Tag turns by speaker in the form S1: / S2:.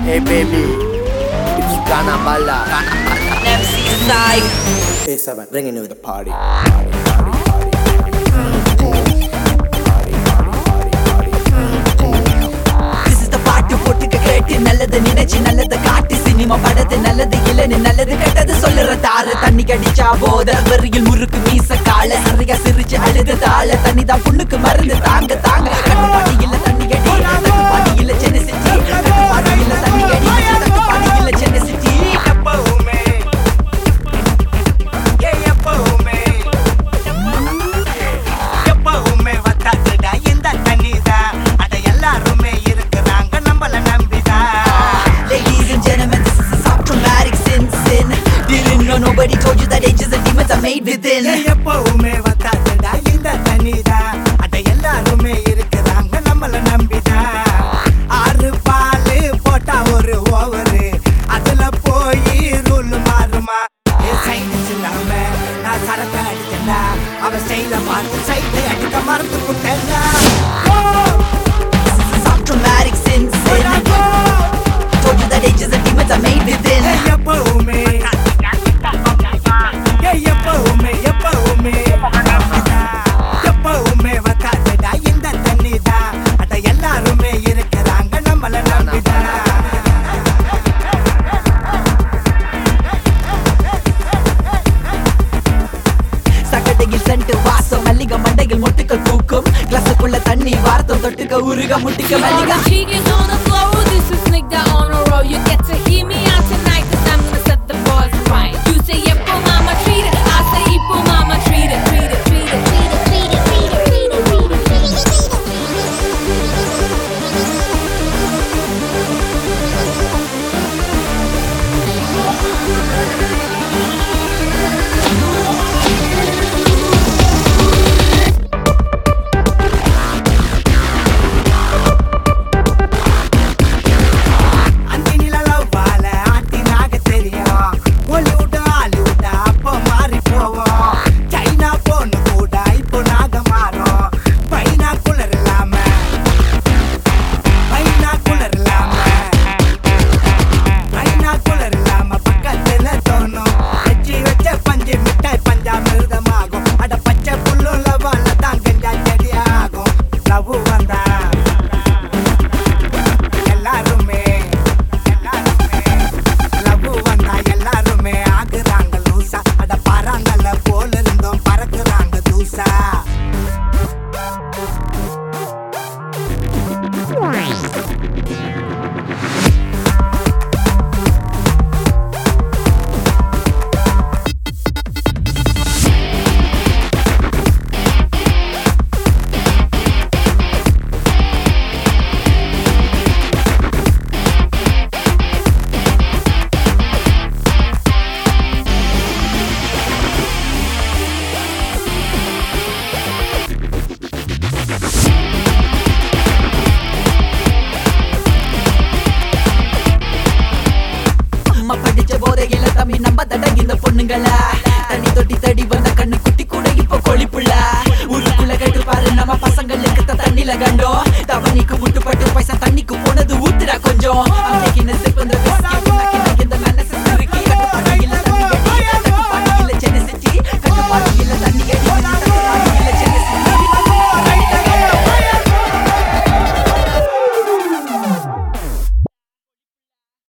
S1: Hey baby, it's Ghana Bala.
S2: MC side.
S1: Hey seven, bring it with the party.
S2: This is the பாட்டு போட்டுக்க கேட்டு நல்லது நினைச்சு நல்லது காட்டு சினிமா படத்து நல்லது இல்லைன்னு நல்லது கெட்டது சொல்லுற தாரு தண்ணி கடிச்சா போத வெறியில் முறுக்கு மீச கால சரியா சிரிச்சு அழுது தாழ தண்ணி தான் புண்ணுக்கு மருந்து தாங்க தாங்க கட்டுப்பாடு இல்ல தண்ணி கடி கட்டுப்பாடு இல்ல சென்னை சிட்டி கட்டுப்பாடு இல்ல தண்ணி கடி கட்டுப்பாடு இல்ல சென்னை சிட்டி
S3: எப்பவுமே ஏ எப்பவுமே எப்பவுமே வத்தாதுடா இந்த தண்ணிதான் அட எல்லாருமே இருக்கிறாங்க நம்மள நம்பிதான்
S2: Ladies and gentlemen, this is a soft traumatic sin sin. Didn't know nobody told you that angels and demons are made within.
S3: ஏ எப்பவுமே வத்தாதுடா இந்த தண்ணிதான் அட எல்லாருமே இருக்கிறாங்க நம்மள நம்பிதான் ஆறு பாலு போட்டா ஒரு ஓவரு அதுல போய் ரூல் மாறுமா ஏ சைனஸ் இல்லாம நான் சரக்கு அடிச்சேன்டா அவன் ஸ்டைல பார்த்து சைட்டு அடிக்க மறந்து விட்டேன்டா
S2: This is a soft traumatic sin sin. Told you that angels and demons are made within.
S3: எப்பவுமே ஏய், எப்பவுமே எப்பவுமே எப்பவுமே வத்தாதுடா இந்த தண்ணிதான் அட எல்லாருமே இருக்கிறாங்க நம்மள நம்பிதான்
S2: சகடையில் சென்ட் வாசம் மல்லிகை மண்டையில் மொட்டுக்கள் பூக்கும் கிளாஸுக்குள்ள தண்ணி வார்த்தம் தொட்டுக்க உருக முட்டிக்க
S4: All
S2: மல்லிகை
S4: the chickens on the floor, this is Nick that on a roll. You get to hear me out tonight, cause I'm gonna set the boys right. You say, Yepo mama, treat it. I say, Ipo mama, treat it, treat it, treat it, treat it, treat it, treat it, treat it, treat it, treat it.
S3: அந்த நிலவால ஆட்டினாக தெரியும் Hollywood Hollywood அப்போ மாறி போவோம் China பொண்ணு கூட இப்போ நாக மாறும் பைனா குளர் இல்லாம பைனா குளர் இல்லாம பைனா குளர் இல்லாம பக்கத்துல தோணும் வச்சு வச்ச பஞ்சு மிட்டாய் பஞ்சா மிருதமாகும் அட பச்சை புல்லுள்ள வாழ தான் கஞ்சா செடி ஆகும் லவ் வந்தா எல்லாருமே எல்லாருமே லவ் வந்தா எல்லாருமே ஆகுறாங்க லூசா அட பறாங்கல்ல போல இருந்தோம் பறக்குறாங்க தூசா
S2: அம்மா படிச்ச போதையில தம்பி நம்ம தடங்கி இந்த பொண்ணுங்கள தண்ணி தொட்டி தடி வந்த கண்ணு குட்டி கூட இப்ப கொழிப்புள்ள ஊருக்குள்ள கேட்டு பாரு நம்ம பசங்களுக்கு தான் தண்ணில கண்டோம் தவணிக்கு முட்டுப்பட்டு பைசா தண்ணிக்கு போனது ஊத்துடா கொஞ்சம் I'm taking a sip on the